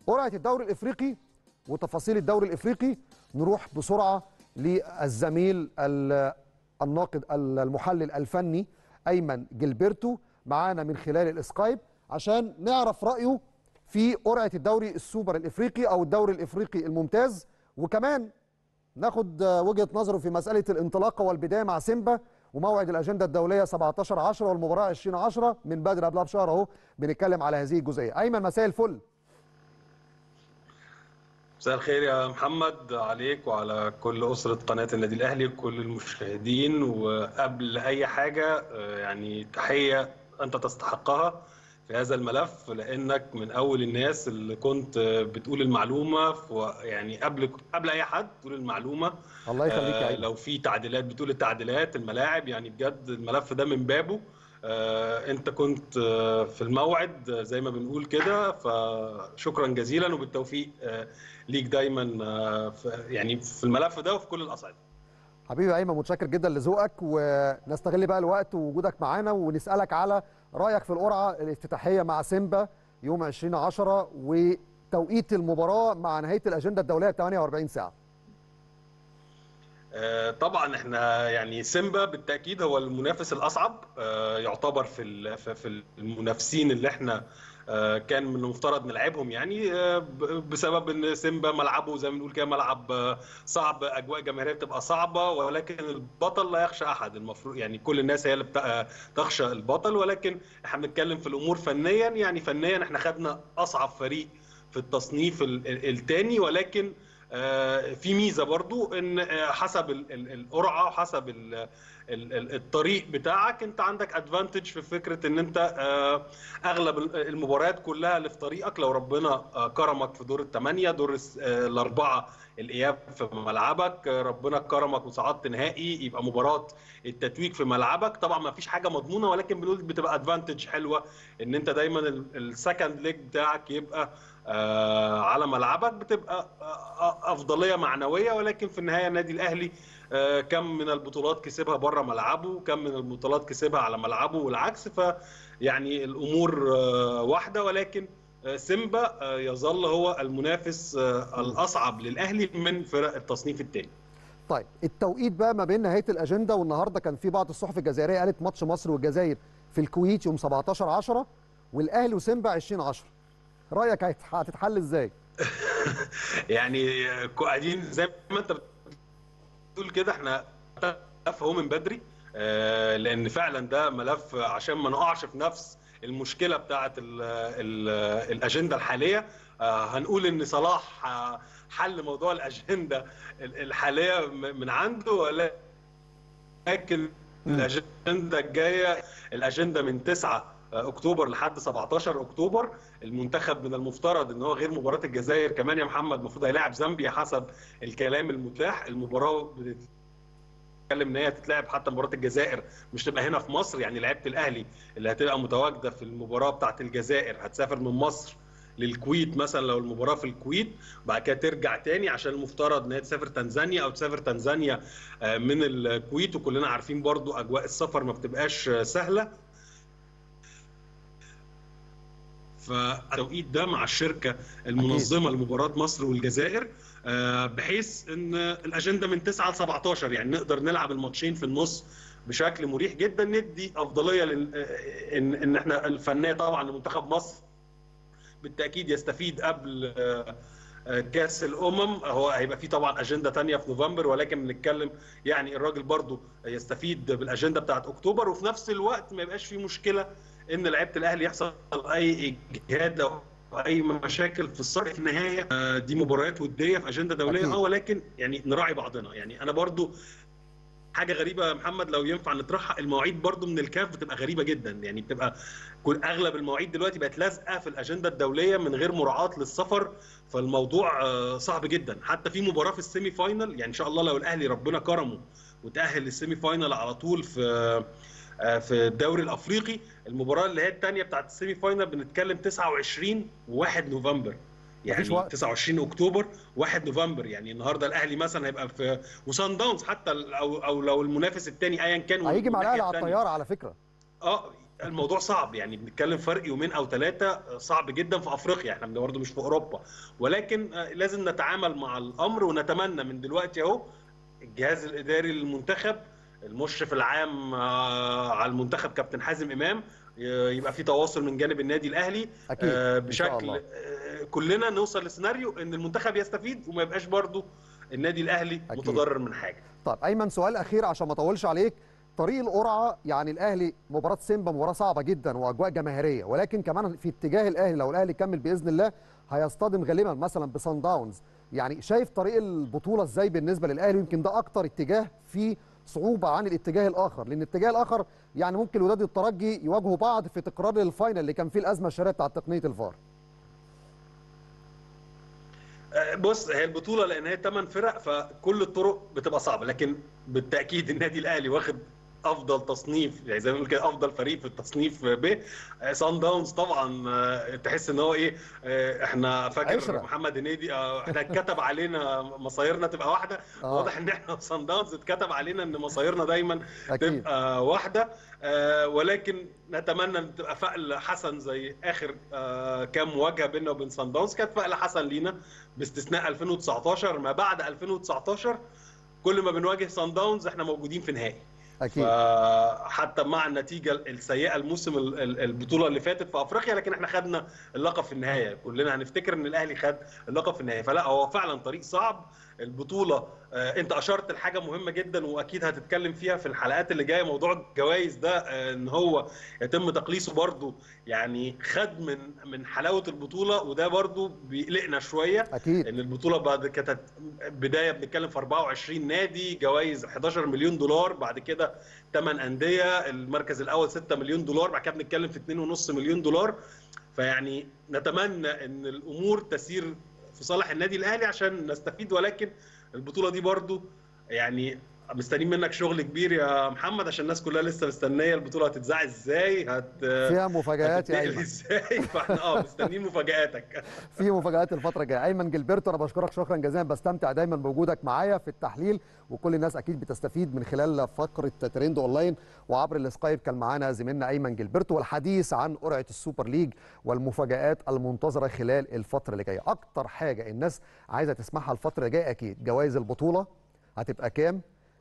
قرعه الدوري الافريقي وتفاصيل الدوري الافريقي نروح بسرعه للزميل الناقد المحلل الفني ايمن جilberto معانا من خلال الاسكايب عشان نعرف رايه في قرعه الدوري السوبر الافريقي او الدوري الافريقي الممتاز وكمان ناخد وجهه نظره في مساله الانطلاقه والبدايه مع سيمبا وموعد الاجنده الدوليه 17 10 والمباراه 20 10 من بدري قبلها بشهر اهو بنتكلم على هذه الجزئيه ايمن مساء الفل مساء الخير يا محمد عليك وعلى كل أسرة قناة النادي الأهلي وكل المشاهدين وقبل أي حاجة يعني تحية أنت تستحقها في هذا الملف لأنك من أول الناس اللي كنت بتقول المعلومة يعني قبل قبل أي حد تقول المعلومة الله يخليك يا لو في تعديلات بتقول التعديلات الملاعب يعني بجد الملف ده من بابه آه، انت كنت آه، في الموعد آه، زي ما بنقول كده فشكرا جزيلا وبالتوفيق ليك دايما يعني في الملف ده وفي كل الاصعده حبيبي ايمن متشكر جدا لذوقك ونستغل بقى الوقت ووجودك معانا ونسالك على رايك في القرعه الافتتاحيه مع سيمبا يوم 20 10 وتوقيت المباراه مع نهايه الاجنده الدوليه ب 48 ساعه طبعا احنا يعني سيمبا بالتاكيد هو المنافس الاصعب يعتبر في في المنافسين اللي احنا كان من المفترض نلعبهم يعني بسبب ان سيمبا ملعبه زي ما بنقول كده ملعب صعب اجواء جماهيريه بتبقى صعبه ولكن البطل لا يخشى احد المفروض يعني كل الناس هي اللي تخشى البطل ولكن احنا بنتكلم في الامور فنيا يعني فنيا احنا خدنا اصعب فريق في التصنيف الثاني ولكن في ميزه برضو ان حسب القرعه وحسب الطريق بتاعك انت عندك ادفانتج في فكره ان انت اغلب المباريات كلها اللي في طريقك لو ربنا كرمك في دور الثمانيه دور الاربعه الاياب في ملعبك ربنا كرمك وصعدت نهائي يبقى مباراه التتويج في ملعبك طبعا ما فيش حاجه مضمونه ولكن بنقول بتبقى ادفانتج حلوه ان انت دايما السكند ليج بتاعك يبقى آه على ملعبك بتبقى آه افضليه معنويه ولكن في النهايه النادي الاهلي آه كم من البطولات كسبها بره ملعبه كم من البطولات كسبها على ملعبه والعكس فيعني الامور واحده ولكن سيمبا يظل هو المنافس الاصعب للاهلي من فرق التصنيف الثاني طيب التوقيت بقى ما بين نهايه الاجنده والنهارده كان في بعض الصحف الجزائريه قالت ماتش مصر والجزائر في الكويت يوم 17 10 والاهلي وسيمبا 20 10 رايك هتتحل ازاي يعني قاعدين زي ما انت بتقول كده احنا ملف هو من بدري آه لان فعلا ده ملف عشان ما نقعش في نفس المشكله بتاعه ال ال الاجنده الحاليه آه هنقول ان صلاح آه حل موضوع الاجنده الحاليه من عنده ولكن الاجنده الجايه الاجنده من 9 اكتوبر لحد 17 اكتوبر المنتخب من المفترض ان هو غير مباراه الجزائر كمان يا محمد المفروض هيلاعب زامبيا حسب الكلام المتاح المباراه بتتكلم ان هي تتلعب حتى مباراه الجزائر مش تبقى هنا في مصر يعني لعيبه الاهلي اللي هتبقى متواجده في المباراه بتاعه الجزائر هتسافر من مصر للكويت مثلا لو المباراه في الكويت بعد كده ترجع تاني عشان المفترض ان هي تسافر تنزانيا او تسافر تنزانيا من الكويت وكلنا عارفين برضو اجواء السفر ما بتبقاش سهله فالتوقيت ده مع الشركه المنظمه لمباراه مصر والجزائر بحيث ان الاجنده من 9 ل 17 يعني نقدر نلعب الماتشين في النص بشكل مريح جدا ندي افضليه لل... ان ان احنا الفنيه طبعا لمنتخب مصر بالتاكيد يستفيد قبل كاس الامم هو هيبقى فيه طبعا اجنده ثانيه في نوفمبر ولكن بنتكلم يعني الراجل برضو يستفيد بالاجنده بتاعت اكتوبر وفي نفس الوقت ما يبقاش فيه مشكله ان لعيبه الاهلي يحصل اي اجهاد او اي مشاكل في الصرف في النهايه دي مباريات وديه في اجنده دوليه اه ولكن يعني نراعي بعضنا يعني انا برضو حاجه غريبه يا محمد لو ينفع نطرحها المواعيد برضو من الكاف بتبقى غريبه جدا يعني بتبقى كل اغلب المواعيد دلوقتي بقت لازقه في الاجنده الدوليه من غير مراعاه للسفر فالموضوع صعب جدا حتى في مباراه في السيمي فاينل يعني ان شاء الله لو الاهلي ربنا كرمه وتاهل للسيمي فاينل على طول في في الدوري الافريقي المباراه اللي هي الثانيه بتاعت السيمي فاينل بنتكلم 29 و1 نوفمبر يعني 29 اكتوبر 1 نوفمبر يعني النهارده الاهلي مثلا هيبقى في وسان داونز حتى او او لو المنافس الثاني ايا كان هيجي مع الاهلي على الطياره على فكره اه الموضوع صعب يعني بنتكلم فرق يومين او ثلاثه صعب جدا في افريقيا احنا برضه مش في اوروبا ولكن لازم نتعامل مع الامر ونتمنى من دلوقتي اهو الجهاز الاداري للمنتخب المشرف العام على المنتخب كابتن حازم امام يبقى في تواصل من جانب النادي الاهلي أكيد. بشكل كلنا نوصل لسيناريو ان المنتخب يستفيد وما يبقاش برضه النادي الاهلي أكيد. متضرر من حاجه طيب ايمن سؤال اخير عشان ما اطولش عليك طريق القرعه يعني الاهلي مباراه سيمبا مباراه صعبه جدا واجواء جماهيريه ولكن كمان في اتجاه الاهلي لو الاهلي كمل باذن الله هيصطدم غالبا مثلا بصن داونز يعني شايف طريق البطوله ازاي بالنسبه للاهلي يمكن ده اكتر اتجاه فيه صعوبه عن الاتجاه الاخر لان الاتجاه الاخر يعني ممكن الوداد الترجي يواجهوا بعض في تكرار الفاينل اللي كان فيه الازمه الشهريه بتاعه تقنيه الفار بص هي البطوله لان هي 8 فرق فكل الطرق بتبقى صعبه لكن بالتاكيد النادي الاهلي واخد افضل تصنيف يعني زي ما بنقول كده افضل فريق في التصنيف ب سان داونز طبعا تحس ان هو ايه احنا فاكر عشرة. محمد هنيدي احنا اتكتب علينا مصايرنا تبقى واحده آه. واضح ان احنا في سان داونز اتكتب علينا ان مصايرنا دايما اكيد تبقى واحده آه، ولكن نتمنى ان تبقى فأل حسن زي اخر آه، كام مواجهه بيننا وبين سان داونز كانت فأل حسن لينا باستثناء 2019 ما بعد 2019 كل ما بنواجه سان داونز احنا موجودين في نهائي اكيد فحتى مع النتيجه السيئه الموسم ال- ال- البطوله اللي فاتت في افريقيا لكن احنا خدنا اللقب في النهايه كلنا هنفتكر ان الاهلي خد اللقب في النهايه فلا هو فعلا طريق صعب البطوله آه، انت اشرت لحاجه مهمه جدا واكيد هتتكلم فيها في الحلقات اللي جايه موضوع الجوائز ده آه، ان هو يتم تقليصه برضو يعني خد من من حلاوه البطوله وده برضو بيقلقنا شويه اكيد ان البطوله بعد كانت بدايه بنتكلم في 24 نادي جوائز 11 مليون دولار بعد كده 8 انديه المركز الاول 6 مليون دولار بعد كده بنتكلم في 2.5 مليون دولار فيعني نتمنى ان الامور تسير في صالح النادي الاهلي عشان نستفيد ولكن البطوله دي برضو يعني مستنيين منك شغل كبير يا محمد عشان الناس كلها لسه مستنيه البطوله هتتذاع ازاي هت فيها مفاجآت يا هتتنقل ايمن ازاي فاحنا اه مستنيين مفاجاتك في مفاجآت الفترة الجاية أيمن جilberto أنا بشكرك شكرا جزيلا بستمتع دايما بوجودك معايا في التحليل وكل الناس أكيد بتستفيد من خلال فقرة ترند أونلاين وعبر السكايب كان معانا زميلنا أيمن جilberto والحديث عن قرعة السوبر ليج والمفاجآت المنتظرة خلال الفترة اللي جاية أكتر حاجة الناس عايزة تسمعها الفترة الجاية أكيد جوائز البطولة هتبقى كام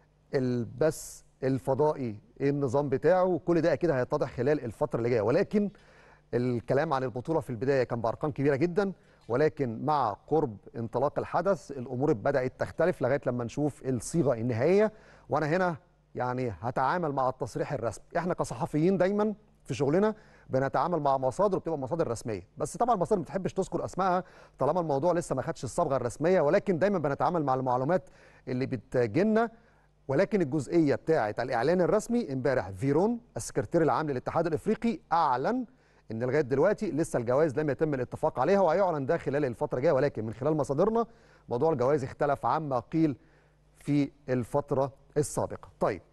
البث الفضائي ايه النظام بتاعه كل ده اكيد هيتضح خلال الفتره اللي جايه ولكن الكلام عن البطوله في البدايه كان بارقام كبيره جدا ولكن مع قرب انطلاق الحدث الامور بدات تختلف لغايه لما نشوف الصيغه النهائيه وانا هنا يعني هتعامل مع التصريح الرسمي احنا كصحفيين دايما في شغلنا بنتعامل مع مصادر بتبقى مصادر رسميه بس طبعا المصادر ما بتحبش تذكر اسمائها طالما الموضوع لسه ما خدش الصبغه الرسميه ولكن دايما بنتعامل مع المعلومات اللي بتجينا ولكن الجزئيه بتاعه الاعلان الرسمي امبارح فيرون السكرتير العام للاتحاد الافريقي اعلن ان لغايه دلوقتي لسه الجوائز لم يتم الاتفاق عليها وهيعلن ده خلال الفتره الجايه ولكن من خلال مصادرنا موضوع الجوائز اختلف عما قيل في الفتره السابقه. طيب